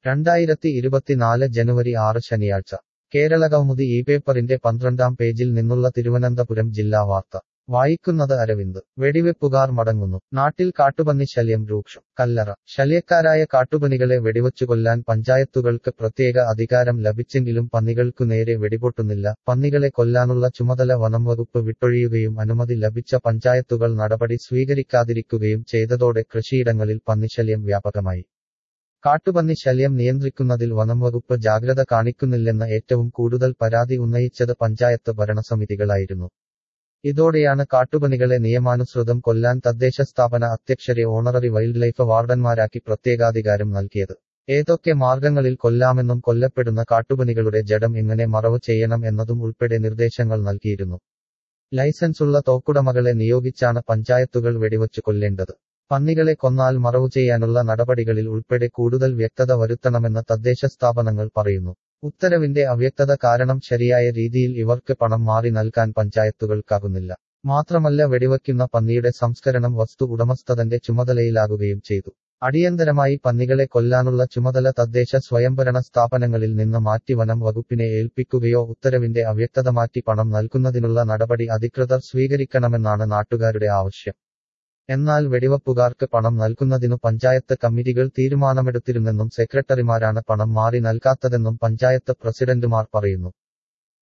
രണ്ടായിരത്തി ഇരുപത്തിനാല് ജനുവരി ആറ് ശനിയാഴ്ച കേരളകൗമുദി ഈ പേപ്പറിന്റെ പന്ത്രണ്ടാം പേജിൽ നിന്നുള്ള തിരുവനന്തപുരം ജില്ലാ വാർത്ത വായിക്കുന്നത് അരവിന്ദ് വെടിവെപ്പുകാർ മടങ്ങുന്നു നാട്ടിൽ കാട്ടുപന്നി ശല്യം രൂക്ഷം കല്ലറ ശല്യക്കാരായ കാട്ടുപന്നികളെ വെടിവച്ചു കൊല്ലാൻ പഞ്ചായത്തുകൾക്ക് പ്രത്യേക അധികാരം ലഭിച്ചെങ്കിലും പന്നികൾക്കു നേരെ വെടിപൊട്ടുന്നില്ല പന്നികളെ കൊല്ലാനുള്ള ചുമതല വനംവകുപ്പ് വിട്ടൊഴിയുകയും അനുമതി ലഭിച്ച പഞ്ചായത്തുകൾ നടപടി സ്വീകരിക്കാതിരിക്കുകയും ചെയ്തതോടെ കൃഷിയിടങ്ങളിൽ പന്നിശല്യം വ്യാപകമായി കാട്ടുപന്നി ശല്യം നിയന്ത്രിക്കുന്നതിൽ വനംവകുപ്പ് ജാഗ്രത കാണിക്കുന്നില്ലെന്ന ഏറ്റവും കൂടുതൽ പരാതി ഉന്നയിച്ചത് പഞ്ചായത്ത് ഭരണസമിതികളായിരുന്നു ഇതോടെയാണ് കാട്ടുപന്നികളെ നിയമാനുസൃതം കൊല്ലാൻ തദ്ദേശ സ്ഥാപന അധ്യക്ഷരെ ഓണററി വൈൽഡ് ലൈഫ് വാർഡന്മാരാക്കി പ്രത്യേകാധികാരം നൽകിയത് ഏതൊക്കെ മാർഗങ്ങളിൽ കൊല്ലാമെന്നും കൊല്ലപ്പെടുന്ന കാട്ടുപന്നികളുടെ ജഡം എങ്ങനെ മറവ് ചെയ്യണം എന്നതും ഉൾപ്പെടെ നിർദ്ദേശങ്ങൾ നൽകിയിരുന്നു ലൈസൻസുള്ള തോക്കുടമകളെ നിയോഗിച്ചാണ് പഞ്ചായത്തുകൾ വെടിവച്ചു കൊല്ലേണ്ടത് പന്നികളെ കൊന്നാൽ മറവു ചെയ്യാനുള്ള നടപടികളിൽ ഉൾപ്പെടെ കൂടുതൽ വ്യക്തത വരുത്തണമെന്ന് തദ്ദേശ സ്ഥാപനങ്ങൾ പറയുന്നു ഉത്തരവിന്റെ അവ്യക്തത കാരണം ശരിയായ രീതിയിൽ ഇവർക്ക് പണം മാറി നൽകാൻ പഞ്ചായത്തുകൾക്കാകുന്നില്ല മാത്രമല്ല വെടിവയ്ക്കുന്ന പന്നിയുടെ സംസ്കരണം വസ്തു ഉടമസ്ഥതന്റെ ചുമതലയിലാകുകയും ചെയ്തു അടിയന്തരമായി പന്നികളെ കൊല്ലാനുള്ള ചുമതല തദ്ദേശ സ്വയംഭരണ സ്ഥാപനങ്ങളിൽ നിന്ന് മാറ്റി വനം വകുപ്പിനെ ഏൽപ്പിക്കുകയോ ഉത്തരവിന്റെ അവ്യക്തത മാറ്റി പണം നൽകുന്നതിനുള്ള നടപടി അധികൃതർ സ്വീകരിക്കണമെന്നാണ് നാട്ടുകാരുടെ ആവശ്യം എന്നാൽ വെടിവപ്പുകാർക്ക് പണം നൽകുന്നതിനു പഞ്ചായത്ത് കമ്മിറ്റികൾ തീരുമാനമെടുത്തിരുന്നെന്നും സെക്രട്ടറിമാരാണ് പണം മാറി നൽകാത്തതെന്നും പഞ്ചായത്ത് പ്രസിഡന്റുമാർ പറയുന്നു